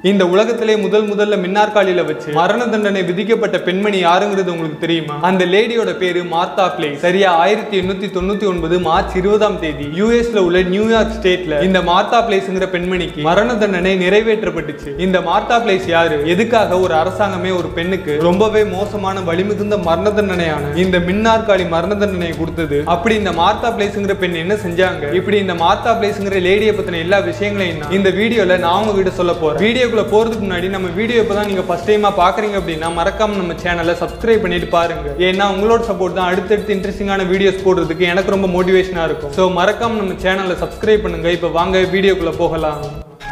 இந்த உலகத்திலே முதல் முதல்ல மின்னார்காலியில வச்சு மரண தண்டனை விதிக்கப்பட்ட பெண்மணி யாருங்கிறது உங்களுக்கு தெரியுமா அந்த லேடியோட பேரு மார்த்தா பிளே சரியா ஆயிரத்தி எண்ணூத்தி தொண்ணூத்தி ஒன்பது மார்ச் இருபதாம் தேதி யூஎஸ்ல உள்ள நியூயார்க் ஸ்டேட்ல இந்த மார்த்தா பிளேஸ்ங்கிற பெண்மணிக்கு மரண தண்டனை நிறைவேற்றப்பட்டுச்சு இந்த மார்த்தா பிளேஸ் யாரு எதுக்காக ஒரு அரசாங்கமே ஒரு பெண்ணுக்கு ரொம்பவே மோசமான வலிமிகுந்த மரண தண்டனையான இந்த மின்னார்காலி மரண தண்டனையை கொடுத்தது அப்படி இந்த மார்த்தா பிளேஸ்ங்கிற பெண் என்ன செஞ்சாங்க இப்படி இந்த மார்த்தா பிளேஸ்ங்கிற லேடியை பத்தின எல்லா விஷயங்களையும் நான் இந்த வீடியோல நான் உங்க வீடு சொல்ல போறேன் வீடியோக்குள்ள போறதுக்கு முன்னாடி நம்ம வீடியோ இப்பதான் நீங்க ஃபர்ஸ்ட் டைமா பாக்குறீங்க அப்படின்னா மறக்காம நம்ம சேனலை சப்ஸ்கிரைப் பண்ணிட்டு பாருங்க ஏன்னா உங்களோட சப்போர்ட் தான் அடுத்தடுத்து இன்ட்ரெஸ்டிங்கான வீடியோஸ் போடுறதுக்கு எனக்கு ரொம்ப மோட்டிவேஷனா இருக்கும் ஸோ மறக்காம நம்ம சேனலை சப்ஸ்கிரைப் பண்ணுங்க இப்போ வாங்க வீடியோக்குள்ள போகலாம்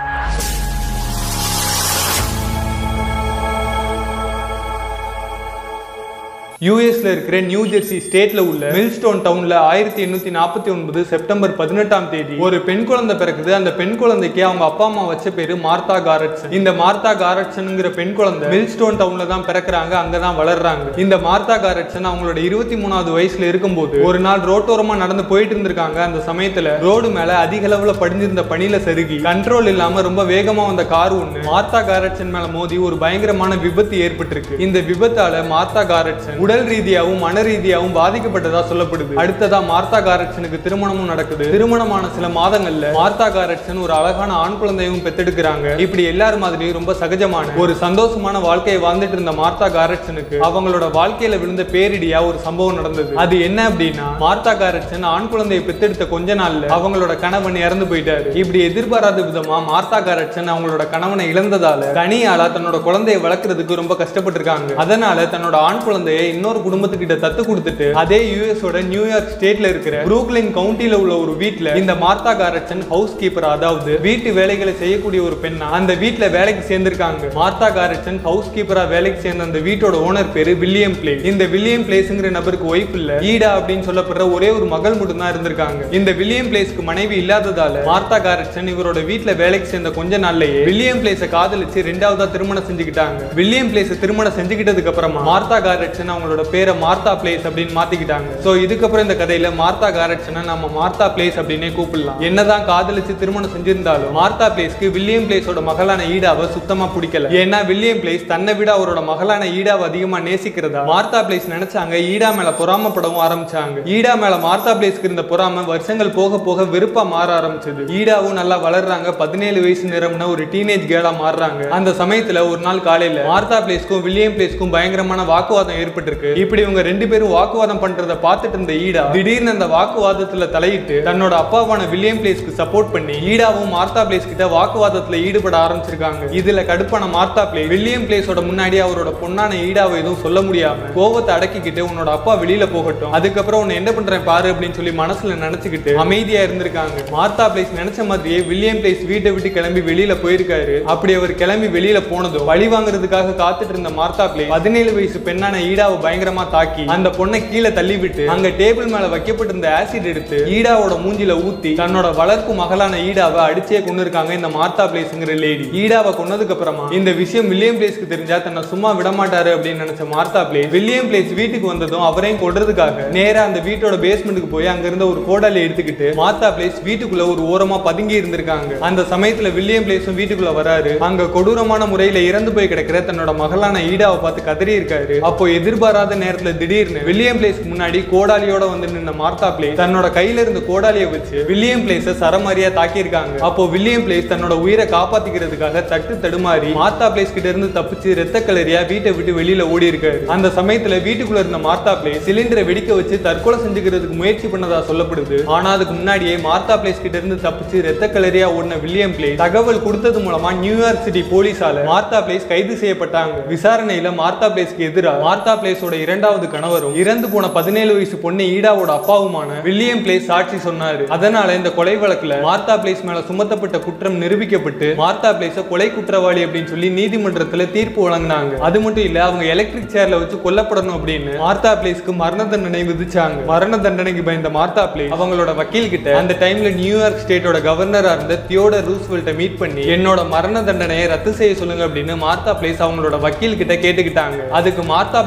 யூஎஸ்ல இருக்கிற நியூ ஜெர்சி ஸ்டேட்ல உள்ள மில்ஸ்டோன் டவுன்ல ஆயிரத்தி எண்ணூத்தி நாற்பத்தி ஒன்பது செப்டம்பர் பதினெட்டாம் தேதி ஒரு பெண் குழந்தை பிறக்குது அந்த பெண் குழந்தைக்கு அவங்க அப்பா அம்மா வச்ச பேரு மார்த்தா காரட்சன் இந்த மார்த்தா காரட்சன்ங்கிற பெண் குழந்தை மில்ஸ்டோன் டவுன்ல தான் பிறக்குறாங்க அங்கதான் வளர்றாங்க இந்த மார்த்தா காரட்சன் அவங்களோட இருபத்தி மூணாவது வயசுல இருக்கும்போது ஒரு நாள் ரோட்டோரமா நடந்து போயிட்டு இருந்திருக்காங்க அந்த சமயத்துல ரோடு மேல அதிக அளவுல படிஞ்சிருந்த பனியில சருகி கண்ட்ரோல் இல்லாம ரொம்ப வேகமா வந்த கார் ஒண்ணு மார்த்தா காரட்சன் மேல மோதி ஒரு பயங்கரமான விபத்து ஏற்பட்டிருக்கு இந்த விபத்தால மார்த்தா காரட்சன் உடல் ரீதியாகவும் மன ரீதியாகவும் பாதிக்கப்பட்டதா சொல்லப்படுது அடுத்ததா மார்த்தா காரட்சனுக்கு திருமணமும் நடக்குது திருமணமான சில மாதங்கள்ல மார்த்தா காரட்சன் ஒரு அழகான ஆண் குழந்தையும் பெத்தெடுக்கிறாங்க இப்படி எல்லாரும் மாதிரியும் ரொம்ப சகஜமான ஒரு சந்தோஷமான வாழ்க்கையை வாழ்ந்துட்டு இருந்த மார்த்தா காரட்சனுக்கு அவங்களோட வாழ்க்கையில விழுந்த பேரிடியா ஒரு சம்பவம் நடந்தது அது என்ன அப்படின்னா மார்த்தா காரட்சன் ஆண் குழந்தையை பெத்தெடுத்த கொஞ்ச நாள்ல அவங்களோட கணவன் இறந்து போயிட்டாரு இப்படி எதிர்பாராத விதமா மார்த்தா காரட்சன் அவங்களோட கணவனை இழந்ததால தனியாளா தன்னோட குழந்தையை வளர்க்கறதுக்கு ரொம்ப கஷ்டப்பட்டிருக்காங்க அதனால தன்னோட ஆண் குழந்தையை இன்னொரு குடும்பத்துக்கிட்ட தத்து கொடுத்துட்டு அதே யூஎஸோட நியூயார்க் ஸ்டேட்ல இருக்கிற புரூக்லின் கவுண்டில உள்ள ஒரு வீட்ல இந்த மார்த்தா காரட்சன் ஹவுஸ் கீப்பர் அதாவது வீட்டு வேலைகளை செய்யக்கூடிய ஒரு பெண்ணா அந்த வீட்ல வேலைக்கு சேர்ந்திருக்காங்க மார்த்தா காரட்சன் ஹவுஸ் கீப்பரா வேலைக்கு சேர்ந்த அந்த வீட்டோட ஓனர் பேரு வில்லியம் பிளே இந்த வில்லியம் பிளேஸ்ங்கிற நபருக்கு ஒய்ஃப் இல்ல ஈடா அப்படின்னு சொல்லப்படுற ஒரே ஒரு மகள் மட்டும் தான் இருந்திருக்காங்க இந்த வில்லியம் பிளேஸ்க்கு மனைவி இல்லாததால மார்த்தா காரட்சன் இவரோட வீட்ல வேலைக்கு சேர்ந்த கொஞ்ச நாள்லயே வில்லியம் பிளேஸ காதலிச்சு ரெண்டாவதா திருமணம் செஞ்சுக்கிட்டாங்க வில்லியம் பிளேஸ திருமணம் செஞ்சுக்கிட்டதுக்கு அப்புறமா மார்த்தா காரட்சன் அவங்களோட பேரை மார்த்தா பிளேஸ் அப்படின்னு மாத்திக்கிட்டாங்க சோ இதுக்கப்புறம் இந்த கதையில மார்த்தா காரட்சனை நம்ம மார்த்தா பிளேஸ் அப்படின்னே கூப்பிடலாம் என்னதான் காதலிச்சு திருமணம் செஞ்சிருந்தாலும் மார்த்தா பிளேஸ்க்கு வில்லியம் பிளேஸோட மகளான ஈடாவை சுத்தமா பிடிக்கல ஏன்னா வில்லியம் பிளேஸ் தன்னை விட அவரோட மகளான ஈடாவை அதிகமா நேசிக்கிறதா மார்த்தா பிளேஸ் நினைச்சாங்க ஈடா மேல பொறாமப்படவும் ஆரம்பிச்சாங்க ஈடா மேல மார்த்தா பிளேஸ்க்கு இருந்த பொறாம வருஷங்கள் போக போக வெறுப்பா மாற ஆரம்பிச்சது ஈடாவும் நல்லா வளர்றாங்க பதினேழு வயசு நிறம்னா ஒரு டீனேஜ் கேர்ளா மாறுறாங்க அந்த சமயத்துல ஒரு நாள் காலையில மார்த்தா பிளேஸ்க்கும் வில்லியம் பிளேஸ்க்கும் பயங்கரமான வாக்குவாதம் ஏற்பட்டிருக்கு இப்படி இவங்க ரெண்டு பேரும் வாக்குவாதம் பண்றத பார்த்துட்டு இருந்த ஈடா திடீர்னு அந்த வாக்குவாதத்துல தலையிட்டு தன்னோட அப்பாவான வில்லியம் பிளேஸ்க்கு சப்போர்ட் பண்ணி ஈடாவும் மார்த்தா பிளேஸ் கிட்ட வாக்குவாதத்துல ஈடுபட ஆரம்பிச்சிருக்காங்க இதுல கடுப்பான மார்த்தா பிளேஸ் வில்லியம் பிளேஸோட முன்னாடி அவரோட பொண்ணான ஈடாவை எதுவும் சொல்ல முடியாம கோவத்தை அடக்கிக்கிட்டு உன்னோட அப்பா வெளியில போகட்டும் அதுக்கப்புறம் உன்னை என்ன பண்றேன் பாரு அப்படின்னு சொல்லி மனசுல நினைச்சுக்கிட்டு அமைதியா இருந்திருக்காங்க மார்த்தா பிளேஸ் நினைச்ச மாதிரியே வில்லியம் பிளேஸ் வீட்டை விட்டு கிளம்பி வெளியில போயிருக்காரு அப்படி அவர் கிளம்பி வெளியில போனதும் வழி வாங்குறதுக்காக காத்துட்டு இருந்த மார்த்தா பிளேஸ் பதினேழு வயசு பெண்ணான ஈடாவை பயங்கரமா தாக்கி அந்த பொண்ணை கீழே தள்ளி விட்டு அங்க டேபிள் மேல வைக்கப்பட்டிருந்த ஆசிட் எடுத்து ஈடாவோட மூஞ்சில ஊத்தி தன்னோட வளர்ப்பு மகளான ஈடாவை அடிச்சே கொண்டு இருக்காங்க இந்த மார்த்தா பிளேஸ்ங்கிற லேடி ஈடாவை கொன்னதுக்கு அப்புறமா இந்த விஷயம் வில்லியம் பிளேஸ்க்கு தெரிஞ்சா தன்னை சும்மா விட மாட்டாரு அப்படின்னு நினைச்ச மார்த்தா பிளேஸ் வில்லியம் பிளேஸ் வீட்டுக்கு வந்ததும் அவரையும் கொல்றதுக்காக நேரா அந்த வீட்டோட பேஸ்மெண்ட்டுக்கு போய் அங்க இருந்த ஒரு கோடாலி எடுத்துக்கிட்டு மார்த்தா பிளேஸ் வீட்டுக்குள்ள ஒரு ஓரமா பதுங்கி இருந்திருக்காங்க அந்த சமயத்துல வில்லியம் பிளேஸும் வீட்டுக்குள்ள வராரு அங்க கொடூரமான முறையில இறந்து போய் கிடக்கிற தன்னோட மகளான ஈடாவை பார்த்து கதறி இருக்காரு அப்போ எதிர்பாராத நேரத்துல திடீர்னு வில்லியம் பிளேஸ்க்கு முன்னாடி கோடாலியோட வந்து நின்ன மார்த்தா பிளேஸ் தன்னோட கையில இருந்த கோடாலியை வச்சு வில்லியம் பிளேஸ சரமாரியா தாக்கியிருக்காங்க அப்போ வில்லியம் பிளேஸ் தன்னோட உயிரை காப்பாத்திக்கிறதுக்காக தட்டு தடுமாறி மார்த்தா பிளேஸ் கிட்ட இருந்து தப்பிச்சு ரத்த கலரியா வீட்டை விட்டு வெளியில ஓடி இருக்காரு அந்த சமயத்துல வீட்டுக்குள்ள இருந்த மார்த்தா பிளேஸ் சிலிண்டரை வெடிக்க வச்சு தற்கொலை செஞ்சுக்கிறதுக்கு முயற்சி பண்ணதா சொல்லப்படுது ஆனா அதுக்கு முன்னாடியே மார்த்தா பிளேஸ் கிட்ட இருந்து தப்பிச்சு ரத்த கலரியா ஓடின வில்லியம் பிளேஸ் தகவல் கொடுத்தது மூலமா நியூயார்க் சிட்டி போலீஸால மார்த்தா பிளேஸ் கைது செய்யப்பட்டாங்க விசாரணையில மார்த்தா பிளேஸ்க்கு எதிராக மார்த்தா பிளேஸோட இரண்டாவது கணவரும் இறந்து போன பதினேழு வயசு பொண்ணு ஈடாவோட அப்பாவுமான வில்லியம் பிளேஸ் சாட்சி சொன்னாரு அதனால இந்த கொலை வழக்குல மார்த்தா பிளேஸ் மேல சுமத்தப்பட்ட குற்றம் நிரூபிக்கப்பட்டு மார்த்தா பிளேஸ கொலை குற்றவாளி அப்படின்னு சொல்லி நீதிமன்றத்துல தீர்ப்பு வழங்கினாங்க அது மட்டும் இல்ல அவங்க எலக்ட்ரிக் சேர்ல வச்சு கொல்லப்படணும் அப்படின்னு மார்த்தா பிளேஸ்க்கு மரண தண்டனை விதிச்சாங்க மரண தண்டனைக்கு பயந்த மார்த்தா பிளேஸ் அவங்களோட வக்கீல் கிட்ட அந்த டைம்ல நியூயார்க் ஸ்டேட்டோட கவர்னரா இருந்த தியோடர் ரூஸ்வெல்ட்ட மீட் பண்ணி என்னோட மரண தண்டனையை ரத்து செய்ய சொல்லுங்க அப்படின்னு மார்த்தா பிளேஸ் அவங்களோட வக்கீல் கிட்ட கேட்டுக்கிட்டாங்க அதுக்கு மார்த்தா பிளேஸோட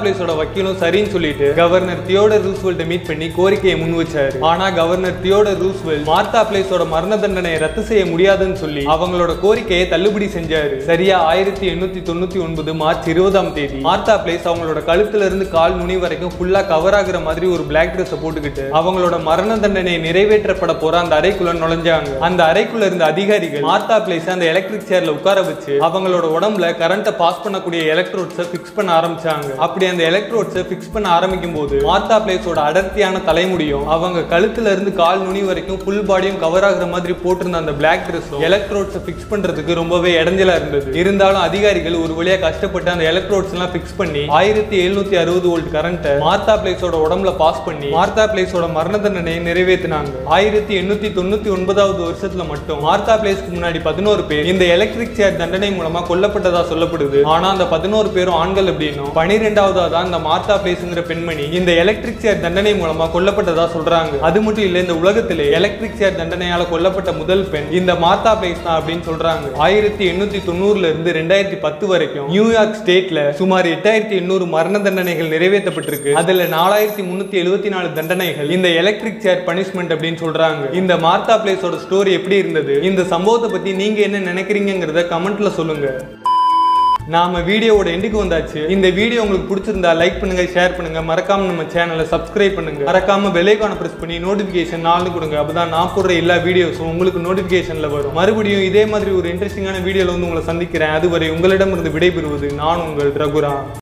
வக்கீலும் சரின்னு சொல்லிட்டு கவர்னர் தியோடர் ரூஸ்வெல்ட்டை மீட் பண்ணி கோரிக்கையை முன் வச்சாரு ஆனா கவர்னர் தியோடர் ரூஸ்வெல்ட் மார்த்தா பிளேஸோட மரண தண்டனையை ரத்து செய்ய முடியாதுன்னு சொல்லி அவங்களோட கோரிக்கையை தள்ளுபடி செஞ்சாரு சரியா ஆயிரத்தி எண்ணூத்தி தொண்ணூத்தி ஒன்பது மார்ச் இருபதாம் தேதி மார்த்தா பிளேஸ் அவங்களோட கழுத்துல இருந்து கால் நுனி வரைக்கும் ஃபுல்லா கவர் ஆகுற மாதிரி ஒரு பிளாக் ட்ரெஸ் போட்டுக்கிட்டு அவங்களோட மரண தண்டனை நிறைவேற்றப்பட போற அந்த அறைக்குள்ள நுழைஞ்சாங்க அந்த அறைக்குள்ள இருந்த அதிகாரிகள் மார்த்தா பிளேஸ் அந்த எலக்ட்ரிக் சேர்ல உட்கார வச்சு அவங்களோட உடம்புல கரண்ட்டை பாஸ் பண்ணக்கூடிய எலக்ட்ரோட்ஸை ஃபிக்ஸ் பண்ண ஆரம்பிச்சாங்க அப்படி அந்த எலக்ட்ரோட்ஸை ஃபிக்ஸ் பண்ண ஆரம்பிக்கும் போது மார்த்தா பிளேஸோட அடர்த்தியான தலைமுடியும் அவங்க கழுத்துல இருந்து கால் நுனி வரைக்கும் ஃபுல் பாடியும் கவர் ஆகுற மாதிரி போட்டிருந்த அந்த பிளாக் ட்ரெஸ்ஸும் எலக்ட்ரோட்ஸை ஃபிக்ஸ் பண்றதுக்கு ரொம்பவே இடைஞ்சலா இருந்தது இருந்தாலும் அதிகாரிகள் ஒரு வழியா கஷ்டப்பட்டு அந்த எலக்ட்ரோட்ஸ் எல்லாம் ஃபிக்ஸ் பண்ணி ஆயிரத்தி எழுநூத்தி அறுபது வோல்ட் கரண்ட்டை மார்த்தா பிளேஸோட உடம்புல பாஸ் பண்ணி மார்த்தா பிளேஸோட மரண தண்டனையை நிறைவேற்றினாங்க ஆயிரத்தி எண்ணூத்தி தொண்ணூத்தி ஒன்பதாவது வருஷத்துல மட்டும் மார்த்தா பிளேஸ்க்கு முன்னாடி பதினோரு பேர் இந்த எலக்ட்ரிக் சேர் தண்டனை மூலமா கொல்லப்பட்டதா சொல்லப்படுது ஆனா அந்த பதினோரு பேரும் ஆண்கள் அப்படின்னும் பனிரெண்டாவதா தான் இந்த மார்த்தா பிளேஸ்ங்கிற பெண்மணி இந்த எலக்ட்ரிக் சேர் தண்டனை மூலமா கொல்லப்பட்டதா சொல்றாங்க அது மட்டும் இல்ல இந்த உலகத்திலே எலக்ட்ரிக் சேர் தண்டனையால கொல்லப்பட்ட முதல் பெண் இந்த மார்த்தா பிளேஸ் தான் அப்படின்னு சொல்றாங்க ஆயிரத்தி எண்ணூத்தி தொண்ணூறுல இருந்து ரெண்டாயிரத்தி பத்து வரைக்கும் நியூயார்க் ஸ்டேட்ல சுமார் எட்டாயிரத்தி எண்ணூறு மரண தண்டனைகள் நிறைவேற்றப்பட்டிருக்கு அதுல நாலாயிரத்தி முன்னூத்தி எழுபத்தி நாலு தண்டனைகள் இந்த எலக்ட்ரிக் சேர் பனிஷ்மெண்ட் அப்படின்னு சொல்றாங்க இந்த மார்த்தா பிளேஸோட ஸ்டோரி எப்படி இருந்தது இந்த சம்பவத்தை பத்தி நீங்க என்ன நினைக்கிறீங்கிறத கமெண்ட்ல சொல்லுங்க நாம வீடியோவோட எண்டுக்கு வந்தாச்சு இந்த வீடியோ உங்களுக்கு பிடிச்சிருந்தா லைக் பண்ணுங்க ஷேர் பண்ணுங்க மறக்காம நம்ம சேனலை சப்ஸ்கிரைப் பண்ணுங்க மறக்காம பெல்லைக்கான பிரஸ் பண்ணி நோட்டிபிகேஷன் நாலு கொடுங்க அப்பதான் நான் போடுற எல்லா வீடியோஸும் உங்களுக்கு நோட்டிபிகேஷன்ல வரும் மறுபடியும் இதே மாதிரி ஒரு இன்ட்ரெஸ்டிங்கான வீடியோல வந்து உங்களை சந்திக்கிறேன் அதுவரை உங்களிடமிருந்து விடைபெறுவது நான் உங்கள் ரகுராம்